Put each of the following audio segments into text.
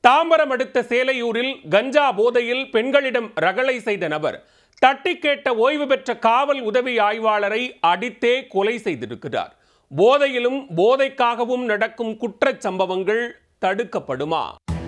தாம்பரம் அடுத்த சேலையூரில் கஞ்சா போதையில் பெண்களிடம் ரகளை செய்த நபர் தட்டி கேட்ட ஓய்வு பெற்ற காவல் உதவி ஆய்வாளரை அடித்தே கொலை செய்திருக்கிறார் போதையிலும் போதைக்காகவும் நடக்கும் குற்றச் சம்பவங்கள் தடுக்கப்படுமா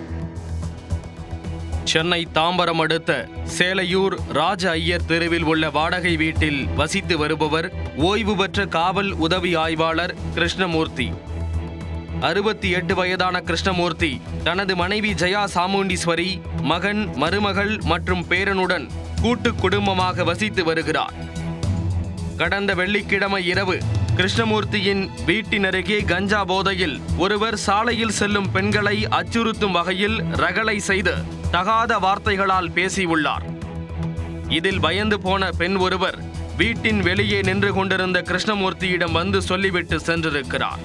சென்னை தாம்பரம் அடுத்த சேலையூர் ராஜ ஐயர் தெருவில் உள்ள வாடகை வீட்டில் வசித்து வருபவர் ஓய்வு பெற்ற காவல் உதவி ஆய்வாளர் கிருஷ்ணமூர்த்தி அறுபத்தி எட்டு வயதான கிருஷ்ணமூர்த்தி தனது மனைவி ஜெயா சாமுண்டீஸ்வரி மகன் மருமகள் மற்றும் பேரனுடன் கூட்டு குடும்பமாக வசித்து வருகிறார் கடந்த வெள்ளிக்கிழமை இரவு கிருஷ்ணமூர்த்தியின் வீட்டின் அருகே கஞ்சா போதையில் ஒருவர் சாலையில் செல்லும் பெண்களை அச்சுறுத்தும் வகையில் ரகளை செய்து தகாத வார்த்தைகளால் பேசியுள்ளார் இதில் பயந்து போன பெண் ஒருவர் வீட்டின் வெளியே நின்று கொண்டிருந்த கிருஷ்ணமூர்த்தியிடம் வந்து சொல்லிவிட்டு சென்றிருக்கிறார்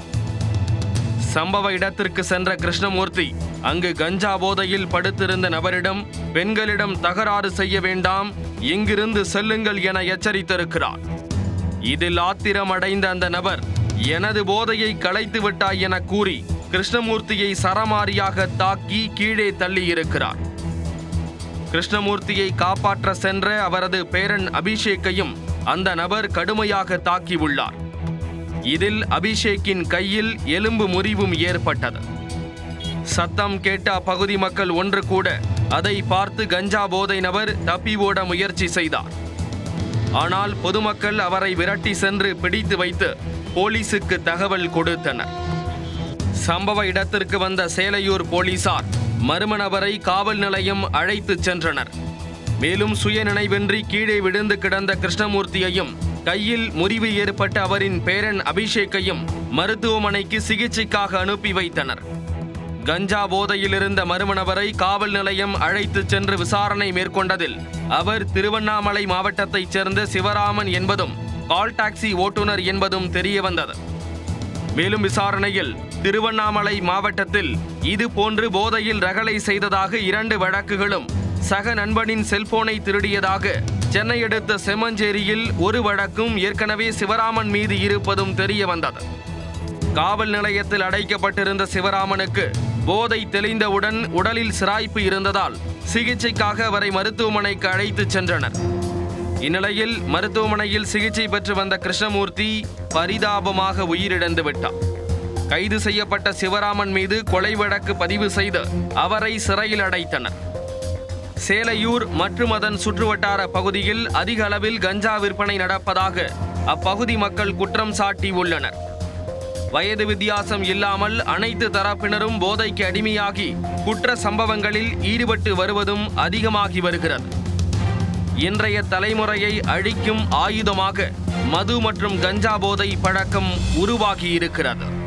சம்பவ இடத்திற்கு சென்ற கிருஷ்ணமூர்த்தி அங்கு கஞ்சா போதையில் படுத்திருந்த நபரிடம் பெண்களிடம் தகராறு செய்ய வேண்டாம் இங்கிருந்து செல்லுங்கள் என எச்சரித்திருக்கிறார் இதில் ஆத்திரம் அடைந்த அந்த நபர் எனது போதையை களைத்து விட்டாய் என கூறி கிருஷ்ணமூர்த்தியை சரமாரியாக தாக்கி கீழே தள்ளியிருக்கிறார் கிருஷ்ணமூர்த்தியை காப்பாற்ற சென்ற அவரது பேரன் அபிஷேக்கையும் அந்த நபர் கடுமையாக தாக்கியுள்ளார் இதில் அபிஷேக்கின் கையில் எலும்பு முறிவும் ஏற்பட்டது சத்தம் கேட்ட அப்பகுதி மக்கள் ஒன்று கூட அதை பார்த்து கஞ்சா போதை நபர் தப்பி ஓட முயற்சி செய்தார் ஆனால் பொதுமக்கள் அவரை விரட்டி சென்று பிடித்து வைத்து போலீசுக்கு தகவல் கொடுத்தனர் சம்பவ இடத்திற்கு வந்த சேலையூர் போலீசார் மர்ம நபரை காவல் நிலையம் அழைத்துச் சென்றனர் மேலும் சுயநினைவின்றி கீழே விழுந்து கிடந்த கிருஷ்ணமூர்த்தியையும் கையில் முறிவு ஏற்பட்ட அவரின் பேரன் அபிஷேக்கையும் மருத்துவமனைக்கு சிகிச்சைக்காக அனுப்பி வைத்தனர் கஞ்சா போதையில் இருந்த மர்ம நபரை காவல் நிலையம் அழைத்துச் சென்று விசாரணை மேற்கொண்டதில் அவர் திருவண்ணாமலை மாவட்டத்தைச் சேர்ந்த சிவராமன் என்பதும் கால் டாக்ஸி ஓட்டுநர் என்பதும் தெரியவந்தது மேலும் விசாரணையில் திருவண்ணாமலை மாவட்டத்தில் இது போன்று போதையில் ரகளை செய்ததாக இரண்டு வழக்குகளும் சக நண்பனின் செல்போனை திருடியதாக சென்னை அடுத்த செம்மஞ்சேரியில் ஒரு வழக்கும் ஏற்கனவே சிவராமன் மீது இருப்பதும் தெரிய வந்தது காவல் நிலையத்தில் அடைக்கப்பட்டிருந்த சிவராமனுக்கு போதை தெளிந்தவுடன் உடலில் சிராய்ப்பு இருந்ததால் சிகிச்சைக்காக அவரை மருத்துவமனைக்கு அழைத்துச் சென்றனர் இந்நிலையில் மருத்துவமனையில் சிகிச்சை பெற்று வந்த கிருஷ்ணமூர்த்தி பரிதாபமாக உயிரிழந்து விட்டார் கைது செய்யப்பட்ட சிவராமன் மீது கொலை வழக்கு பதிவு செய்து அவரை சிறையில் அடைத்தனர் சேலையூர் மற்றும் அதன் சுற்றுவட்டார பகுதியில் அதிக அளவில் கஞ்சா விற்பனை நடப்பதாக அப்பகுதி மக்கள் குற்றம் சாட்டி உள்ளனர் வயது வித்தியாசம் இல்லாமல் அனைத்து தரப்பினரும் போதைக்கு அடிமையாகி குற்ற சம்பவங்களில் ஈடுபட்டு வருவதும் அதிகமாகி வருகிறது இன்றைய தலைமுறையை அழிக்கும் ஆயுதமாக மது மற்றும் கஞ்சா போதை பழக்கம் உருவாகி இருக்கிறது